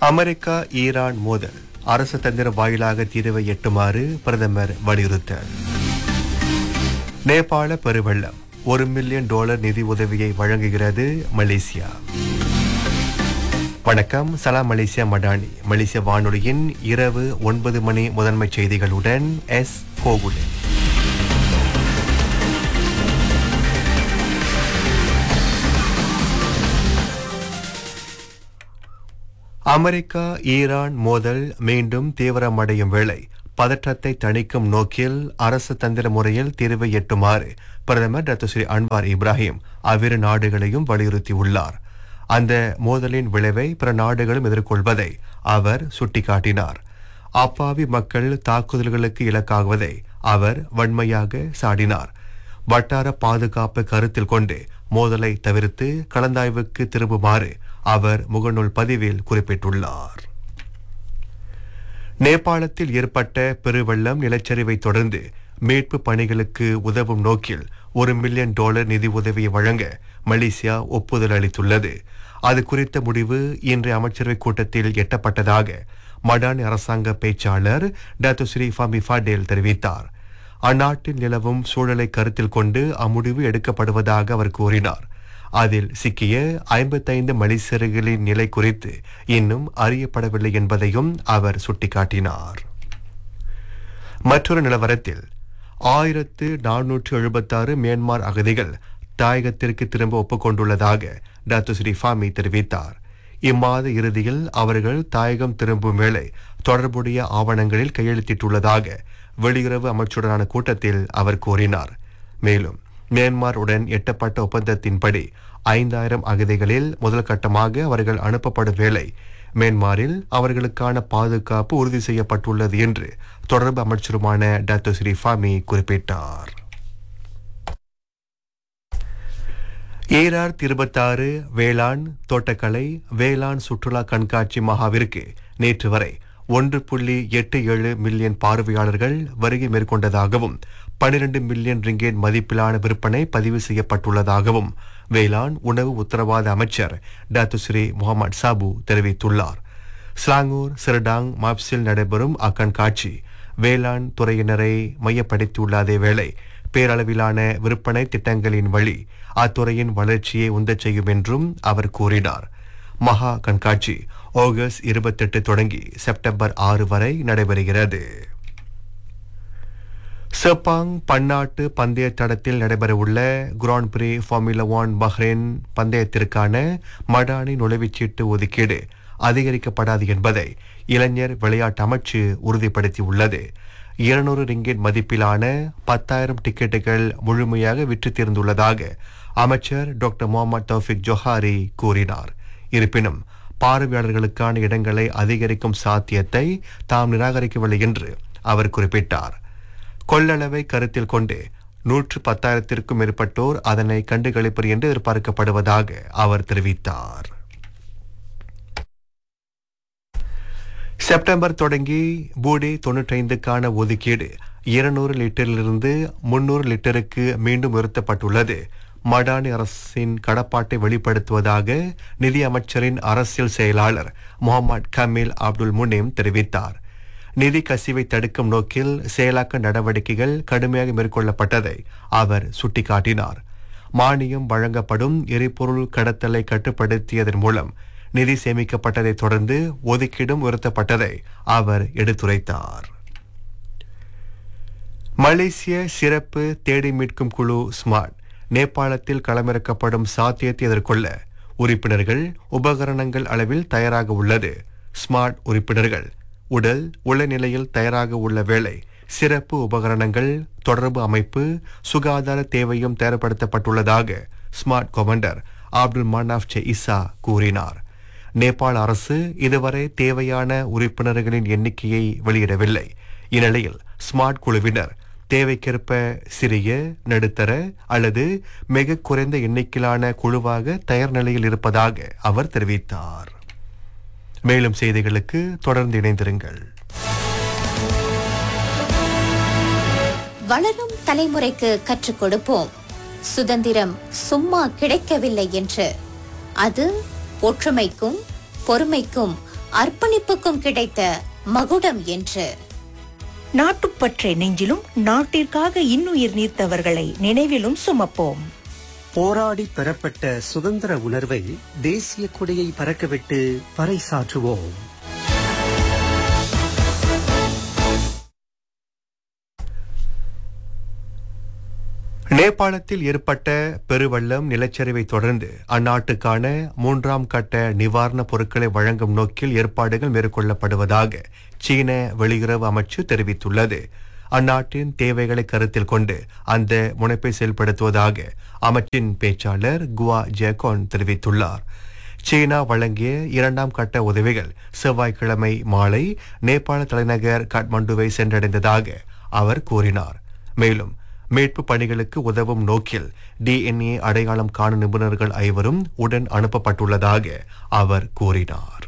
America Iran மோதல் அரசு தந்திர வாயிலாக தீர்வை எட்டுமாறு பிரதமர் வலியுறுத்தல் நேபாள பெருவெள்ளம் ஒரு மில்லியன் டாலர் நிதி உதவியை வழங்குகிறது மலேசியா வணக்கம் சலாம் மலேசியா மடானி மலேசிய வானொலியின் இரவு ஒன்பது மணி முதன்மை செய்திகளுடன் எஸ் கோகுலன் அமெரிக்கா ஈரான் மோதல் மீண்டும் தீவிரமடையும் வேளை பதற்றத்தை தணிக்கும் நோக்கில் அரசு தந்திர முறையில் தீர்வை எட்டுமாறு பிரதமர் டாக்டர் ஸ்ரீ அன்வார் இப்ராஹிம் அவ்விரு நாடுகளையும் வலியுறுத்தியுள்ளார் அந்த மோதலின் விளைவை பிற நாடுகளும் எதிர்கொள்வதை அவர் சுட்டிக்காட்டினார் அப்பாவி மக்கள் தாக்குதல்களுக்கு இலக்காகுவதை அவர் வன்மையாக சாடினார் வட்டார பாதுகாப்பு கருத்தில் கொண்டு மோதலை தவிர்த்து கலந்தாய்வுக்கு திரும்புமாறு அவர் முகநூல் பதிவில் குறிப்பிட்டுள்ளார் நேபாளத்தில் ஏற்பட்ட பெருவெள்ளம் நிலச்சரிவை தொடர்ந்து மீட்பு பணிகளுக்கு உதவும் நோக்கில் ஒரு மில்லியன் டாலர் நிதி உதவியை வழங்க மலேசியா ஒப்புதல் அளித்துள்ளது அது குறித்த முடிவு இன்றைய அமைச்சரவை கூட்டத்தில் எட்டப்பட்டதாக மடானி அரசாங்க பேச்சாளர் டாக்டர் ஸ்ரீ ஃபாமி ஃபாடேல் தெரிவித்தார் அந்நாட்டில் நிலவும் சூழலை கருத்தில் கொண்டு அம்முடிவு எடுக்கப்படுவதாக அவர் கூறினார் அதில் சிக்கிய ஐம்பத்தைந்து மலேசியர்களின் நிலை குறித்து இன்னும் அறியப்படவில்லை என்பதையும் அவர் சுட்டிக்காட்டினார் மற்றொரு நிலவரத்தில் ஆயிரத்து நானூற்று எழுபத்தாறு மியான்மர் அகதிகள் தாயகத்திற்கு திரும்ப ஒப்புக்கொண்டுள்ளதாக டாக்டர் ஸ்ரீ ஃபாமி தெரிவித்தார் இம்மாத இறுதியில் அவர்கள் தாயகம் திரும்பும் வேளை தொடர்புடைய ஆவணங்களில் கையெழுத்திட்டுள்ளதாக வெளியுறவு அமைச்சுடனான கூட்டத்தில் அவர் கூறினார் மேலும் மியான்மர் உடன் எட்டப்பட்ட ஒப்பந்தத்தின்படி ஐந்தாயிரம் அகதிகளில் முதல் கட்டமாக அவர்கள் அனுப்பப்படும் வேளை மியான்மரில் அவர்களுக்கான பாதுகாப்பு உறுதி செய்யப்பட்டுள்ளது என்று தொடர்பு அமைச்சருமான டாக்டர் ஸ்ரீ ஃபாமி குறிப்பிட்டார் ஏஆர் இருபத்தாறு வேளாண் தோட்டக்கலை வேளாண் சுற்றுலா கண்காட்சி மகாவிற்கு நேற்று வரை ஒன்று புள்ளி எட்டு ஏழு மில்லியன் பார்வையாளர்கள் வருகை மேற்கொண்டதாகவும் பனிரெண்டு மில்லியன் ரிங்கேட் மதிப்பிலான விற்பனை பதிவு செய்யப்பட்டுள்ளதாகவும் வேளாண் உணவு உத்தரவாத அமைச்சர் டாக்டர் ஸ்ரீ முகமது சாபு தெரிவித்துள்ளார் ஸ்லாங்கூர் சிறடாங் மாப்ஸில் நடைபெறும் அக்கண்காட்சி வேளாண் துறையினரை மையப்படுத்தியுள்ள அதே வேளை பேரளவிலான விற்பனை திட்டங்களின் வழி அத்துறையின் வளர்ச்சியை உந்தச் செய்யும் என்றும் அவர் கூறினார் மகா கண்காட்சி ஆகஸ்ட் இருபத்தெட்டு தொடங்கி செப்டம்பர் ஆறு வரை நடைபெறுகிறது செப்பாங் பன்னாட்டு பந்தய தடத்தில் நடைபெறவுள்ள grand prix formula one Bahrain பந்தயத்திற்கான மடானி நுழைவுச்சீட்டு ஒதுக்கீடு அதிகரிக்கப்படாது என்பதை இளைஞர் விளையாட்டு அமைச்சு உறுதிப்படுத்தியுள்ளது இருநூறு ரிங்கெட் மதிப்பிலான பத்தாயிரம் டிக்கெட்டுகள் முழுமையாக விற்று தீர்ந்துள்ளதாக அமைச்சர் டாக்டர் முகமது தௌஃபிக் ஜொஹாரி கூறினார் இருப்பினும் பார்வையாளர்களுக்கான இடங்களை அதிகரிக்கும் சாத்தியத்தை தாம் நிராகரிக்கவில்லை என்று அவர் குறிப்பிட்டார் கொள்ளளவை கருத்தில் கொண்டு நூற்று பத்தாயிரத்திற்கும் மேற்பட்டோர் அதனை கண்டுகளிப்பர் என்று எதிர்பார்க்கப்படுவதாக அவர் தெரிவித்தார் செப்டம்பர் தொடங்கி பூடி தொன்னூற்றைந்துக்கான ஒதுக்கீடு இருநூறு லிட்டரிலிருந்து முன்னூறு லிட்டருக்கு மீண்டும் உயர்த்தப்பட்டுள்ளது மடானி அரசின் கடப்பாட்டை வெளிப்படுத்துவதாக நிதி அமைச்சரின் அரசியல் செயலாளர் முகமது கமீல் அப்துல் முனீம் தெரிவித்தார் நிதி கசிவை தடுக்கும் நோக்கில் செயலாக்க நடவடிக்கைகள் கடுமையாக மேற்கொள்ளப்பட்டதை அவர் சுட்டிக்காட்டினார் மானியம் வழங்கப்படும் எரிபொருள் கடத்தலை கட்டுப்படுத்தியதன் மூலம் நிதி சேமிக்கப்பட்டதைத் தொடர்ந்து ஒதுக்கீடும் உயர்த்தப்பட்டதை அவர் எடுத்துரைத்தார் மலேசிய சிறப்பு தேடி மீட்கும் குழு ஸ்மார்ட் நேபாளத்தில் களமிறக்கப்படும் சாத்தியத்தை எதிர்கொள்ள உறுப்பினர்கள் உபகரணங்கள் அளவில் தயாராக உள்ளது ஸ்மார்ட் உறுப்பினர்கள் உடல் உள்ள நிலையில் தயாராக உள்ள வேளை சிறப்பு உபகரணங்கள் தொடர்பு அமைப்பு சுகாதார தேவையும் தயார்படுத்தப்பட்டுள்ளதாக smart commander Abdul Manaf Che Isa கூறினார் நேபாள அரசு இதுவரை தேவையான உறுப்பினர்களின் எண்ணிக்கையை வெளியிடவில்லை இந்நிலையில் ஸ்மார்ட் குழுவினர் தேவைக்கேற்ப சிறிய நடுத்தர அல்லது மிக குறைந்த எண்ணிக்கையிலான குழுவாக தயார் நிலையில் இருப்பதாக அவர் தெரிவித்தார் மேலும் செய்திகளுக்கு தொடர்ந்து இணைந்திருங்கள் வளரும் தலைமுறைக்கு கற்றுக் கொடுப்போம் சுதந்திரம் சும்மா கிடைக்கவில்லை என்று அது ஒற்றுமைக்கும் பொறுமைக்கும் அர்ப்பணிப்புக்கும் கிடைத்த மகுடம் என்று நாட்டுப்பற்றை நெஞ்சிலும் நாட்டிற்காக இன்னுயிர் நீர்த்தவர்களை நினைவிலும் சுமப்போம் போராடி பெறப்பட்ட சுதந்திர உணர்வை தேசிய கொடியை பறக்கவிட்டு பறைசாற்றுவோம் நேபாளத்தில் ஏற்பட்ட பெருவெள்ளம் நிலச்சரிவை தொடர்ந்து அந்நாட்டுக்கான மூன்றாம் கட்ட நிவாரணப் பொருட்களை வழங்கும் நோக்கில் ஏற்பாடுகள் மேற்கொள்ளப்படுவதாக சீன வெளியுறவு அமைச்சு தெரிவித்துள்ளது அந்நாட்டின் தேவைகளை கருத்தில் கொண்டு அந்த முனைப்பை செயல்படுத்துவதாக அமைச்சின் பேச்சாளர் குவா ஜேகோன் தெரிவித்துள்ளார் சீனா வழங்கிய இரண்டாம் கட்ட உதவிகள் செவ்வாய்க்கிழமை மாலை நேபாள தலைநகர் காட்மாண்டுவை சென்றடைந்ததாக அவர் கூறினார் மேலும் மீட்பு பணிகளுக்கு உதவும் நோக்கில் டிஎன்ஏ அடையாளம் காணும் நிபுணர்கள் ஐவரும் உடன் அனுப்பப்பட்டுள்ளதாக அவர் கூறினார்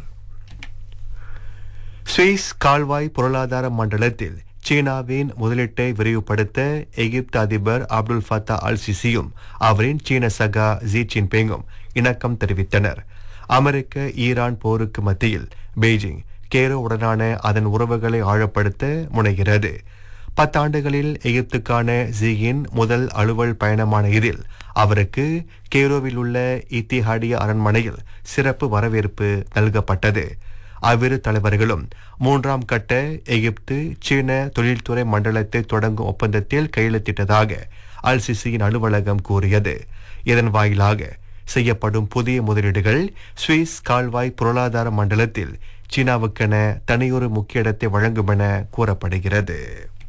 சுவிஸ் கால்வாய் பொருளாதார மண்டலத்தில் சீனாவின் முதலீட்டை விரிவுபடுத்த எகிப்து அதிபர் அப்துல் ஃபத்தா அல் சிசியும் அவரின் சீன சகா ஜி ஜின்பிங்கும் இணக்கம் தெரிவித்தனர் அமெரிக்க ஈரான் போருக்கு மத்தியில் பெய்ஜிங் கேரோ உடனான அதன் உறவுகளை ஆழப்படுத்த முனைகிறது பத்தாண்டுகளில் எகிப்துக்கான ஜியின் முதல் அலுவல் பயணமான இதில் அவருக்கு கேரோவில் உள்ள இத்திஹாடிய அரண்மனையில் சிறப்பு வரவேற்பு நல்கப்பட்டது அவ்விரு தலைவர்களும் மூன்றாம் கட்ட எகிப்து சீன தொழில்துறை மண்டலத்தை தொடங்கும் ஒப்பந்தத்தில் கையெழுத்திட்டதாக அல் சிசியின் அலுவலகம் கூறியது இதன் வாயிலாக செய்யப்படும் புதிய முதலீடுகள் சுவிஸ் கால்வாய் பொருளாதார மண்டலத்தில் சீனாவுக்கென தனியொரு முக்கிய இடத்தை வழங்கும் என கூறப்படுகிறது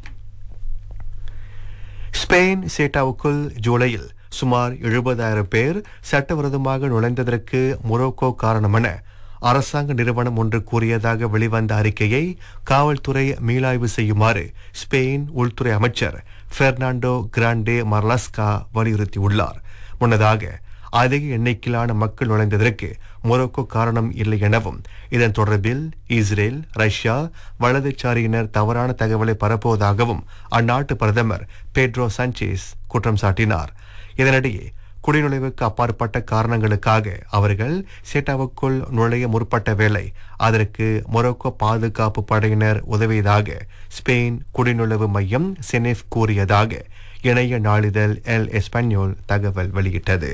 ஸ்பெயின் சேட்டாவுக்குள் ஜூலையில் சுமார் எழுபதாயிரம் பேர் சட்டவிரோதமாக நுழைந்ததற்கு மொரோக்கோ காரணமென அரசாங்க நிறுவனம் ஒன்று கூறியதாக வெளிவந்த அறிக்கையை காவல்துறை மீளாய்வு செய்யுமாறு ஸ்பெயின் உள்துறை அமைச்சர் பெர்னாண்டோ கிராண்டே மர்லாஸ்கா வலியுறுத்தியுள்ளார் முன்னதாக அதிக எண்ணிக்கையிலான மக்கள் நுழைந்ததற்கு மொரோக்கோ காரணம் இல்லை எனவும் இதன் தொடர்பில் இஸ்ரேல் ரஷ்யா வலதுசாரியினர் தவறான தகவலை பரப்புவதாகவும் அந்நாட்டு பிரதமர் பெட்ரோ சாnchez குற்றம் சாட்டினார் இதனிடையே குடிநுழைவுக்கு அப்பாற்பட்ட காரணங்களுக்காக அவர்கள் சேட்டாவுக்குள் நுழைய முற்பட்ட வேளை அதற்கு மொரோக்கோ பாதுகாப்பு படையினர் உதவியதாக ஸ்பெயின் குடிநுழைவு மையம் செனெஃப் கூறியதாக இணைய நாளிதழ் எல் எஸ்பன்யோல் தகவல் வெளியிட்டது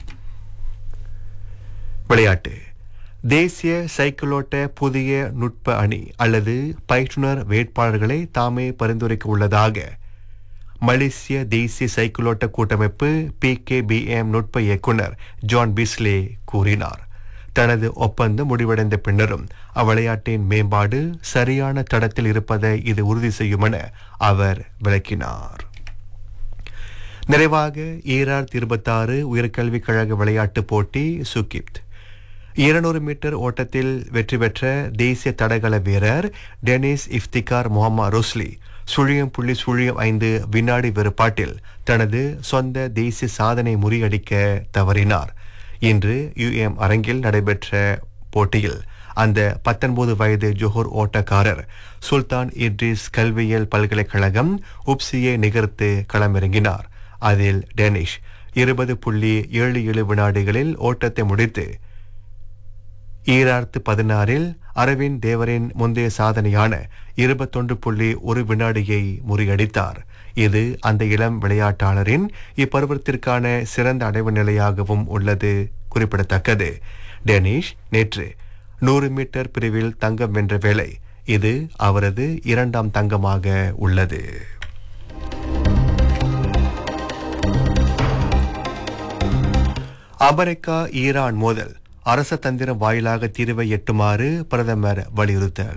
விளையாட்டு தேசிய சைக்கிளோட்ட புதிய நுட்ப அணி அல்லது பயிற்றுனர் வேட்பாளர்களை தாமே பரிந்துரைக்க உள்ளதாக மலேசிய தேசிய சைக்கிளோட்ட கூட்டமைப்பு பி கே நுட்ப இயக்குனர் ஜான் பிஸ்லே கூறினார் தனது ஒப்பந்தம் முடிவடைந்த பின்னரும் அவ்விளையாட்டின் மேம்பாடு சரியான தடத்தில் இருப்பதை இது உறுதி செய்யும் என அவர் விளக்கினார் நிறைவாக ஈரார் இருபத்தாறு உயர்கல்விக் கழக விளையாட்டுப் போட்டி சுகிப்த் இருநூறு மீட்டர் ஓட்டத்தில் வெற்றி பெற்ற தேசிய தடகள வீரர் டெனிஸ் இஃப்திகார் முகமது ரோஸ்லி சுழியம் புள்ளி சுழியம் ஐந்து வினாடி வேறுபாட்டில் தனது சொந்த தேசிய சாதனை முறியடிக்க தவறினார் இன்று யுஎம் அரங்கில் நடைபெற்ற போட்டியில் அந்த பத்தொன்பது வயது ஜோஹர் ஓட்டக்காரர் சுல்தான் இட்ரிஸ் கல்வியியல் பல்கலைக்கழகம் உப்சியை நிகர்த்து களமிறங்கினார் அதில் டெனிஷ் இருபது புள்ளி ஏழு ஏழு வினாடிகளில் ஓட்டத்தை முடித்து ஈராயிரத்து பதினாறில் அரவிந்த் தேவரின் முந்தைய சாதனையான இருபத்தொன்று புள்ளி ஒரு வினாடியை முறியடித்தார் இது அந்த இளம் விளையாட்டாளரின் இப்பருவத்திற்கான சிறந்த அடைவு நிலையாகவும் உள்ளது குறிப்பிடத்தக்கது டெனிஷ் நேற்று நூறு மீட்டர் பிரிவில் தங்கம் வென்ற வேளை இது அவரது இரண்டாம் தங்கமாக உள்ளது அமெரிக்கா ஈரான் மோதல் அரச தந்திரம் வாயிலாக தீர்வை எட்டுமாறு பிரதமர் வலியுறுத்தல்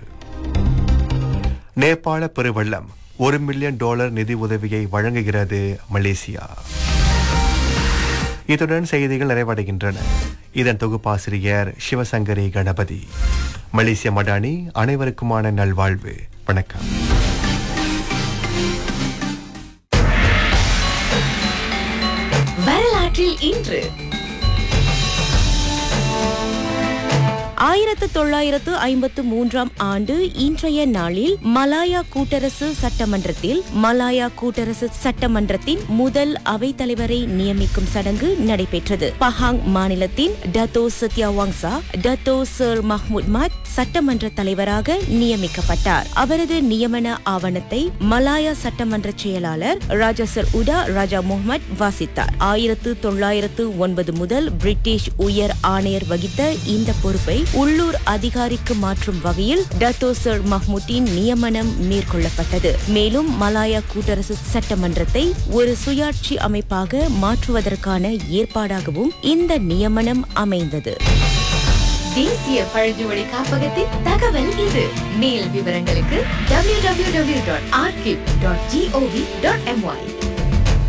நேபாள பெருவெள்ளம் ஒரு மில்லியன் டாலர் நிதி உதவியை வழங்குகிறது மலேசியா இத்துடன் செய்திகள் நிறைவடைகின்றன இதன் தொகுப்பாசிரியர் சிவசங்கரி கணபதி மலேசிய மடானி அனைவருக்குமான நல்வாழ்வு வணக்கம் வரலாற்றில் இன்று ஆயிரத்து தொள்ளாயிரத்து ஐம்பத்து மூன்றாம் ஆண்டு இன்றைய நாளில் மலாயா கூட்டரசு சட்டமன்றத்தில் மலாயா கூட்டரசு சட்டமன்றத்தின் முதல் அவைத் தலைவரை நியமிக்கும் சடங்கு நடைபெற்றது பஹாங் மாநிலத்தின் Dato Setiawangsa Dato Seri Mahmud Mat சட்டமன்ற தலைவராக நியமிக்கப்பட்டார் அவரது நியமன ஆவணத்தை மலாயா சட்டமன்ற செயலாளர் ராஜசர் உடா ராஜா முகமது வாசித்தார் ஆயிரத்து தொள்ளாயிரத்து ஒன்பது முதல் பிரிட்டிஷ் உயர் ஆணையர் வகித்த இந்த பொறுப்பை உள்ளூர் அதிகாரிக்கு மாற்றும் வகையில் டத்தோ சர் மஹ்மூட்டின் நியமனம் மேற்கொள்ளப்பட்டது மேலும் மலாயா கூட்டரசு சட்டமன்றத்தை ஒரு சுயாட்சி அமைப்பாக மாற்றுவதற்கான ஏற்பாடாகவும் இந்த நியமனம் அமைந்தது தேசிய பழங்குடி காப்பகத்தின் தகவல் இது மேல் விவரங்களுக்கு www.archive.gov.my